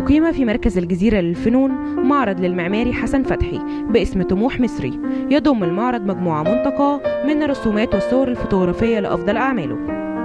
أقيم في مركز الجزيرة للفنون معرض للمعماري حسن فتحي باسم طموح مصري يضم المعرض مجموعة منتقاة من الرسومات والصور الفوتوغرافية لأفضل أعماله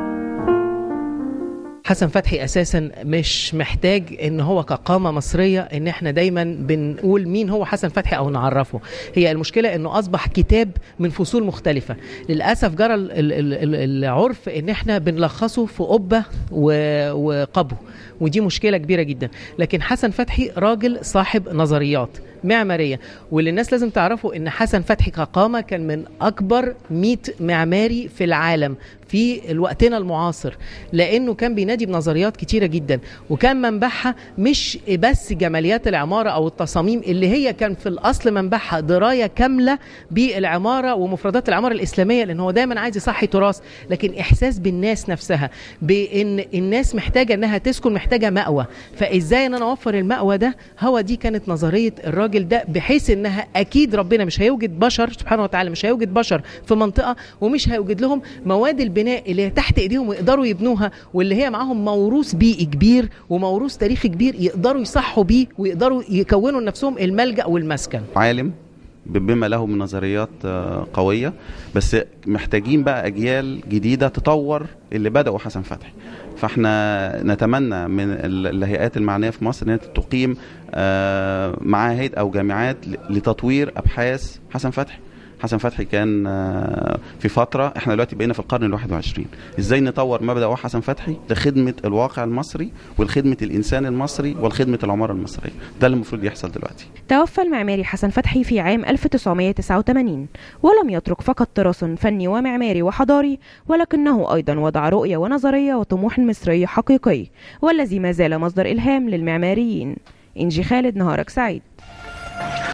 حسن فتحي اساسا مش محتاج ان هو كقامه مصريه ان احنا دايما بنقول مين هو حسن فتحي او نعرفه هي المشكله انه اصبح كتاب من فصول مختلفه للاسف جرى ال- ال- ال- العرف ان احنا بنلخصه في قبه و- وقبو ودي مشكله كبيره جدا لكن حسن فتحي راجل صاحب نظريات معماريه واللي الناس لازم تعرفوا ان حسن فتحي كقامه كان من اكبر 100 معماري في العالم في وقتنا المعاصر لانه كان بينادي بنظريات كتيره جدا وكان منبعها مش بس جماليات العماره او التصاميم اللي هي كان في الاصل منبعها درايه كامله بالعماره ومفردات العماره الاسلاميه لان هو دايما عايز يصحي تراث لكن احساس بالناس نفسها بان الناس محتاجه انها تسكن محتاجه مأوى فازاي ان انا اوفر المأوى ده هو دي كانت نظريه الراجل ده بحيث انها اكيد ربنا مش هيوجد بشر سبحانه وتعالى مش هيوجد بشر في منطقه ومش هيوجد لهم مواد البناء اللي تحت ايديهم ويقدروا يبنوها واللي هي معاهم موروث بيئي كبير وموروث تاريخي كبير يقدروا يصحوا بيه ويقدروا يكونوا لنفسهم الملجأ والمسكن عالم بما له من نظريات آه، قوية بس محتاجين بقى أجيال جديدة تطور اللي بدأوا حسن فتحي فاحنا نتمنى من ال- الهيئات المعنية في مصر انها تقيم آه، معاهد أو جامعات ل- لتطوير أبحاث حسن فتحي حسن فتحي كان آه، في فترة احنا دلوقتي بقينا في القرن الواحد وعشرين ازاي نطور مبدأ هو حسن فتحي لخدمة الواقع المصري ولخدمة الإنسان المصري ولخدمة العمارة المصرية ده اللي المفروض يحصل دلوقتي توفى المعماري حسن فتحي في عام 1989 ولم يترك فقط تراث فني ومعماري وحضاري ولكنه أيضا وضع رؤية ونظرية وطموح مصري حقيقي والذي ما زال مصدر إلهام للمعماريين إنجي خالد نهارك سعيد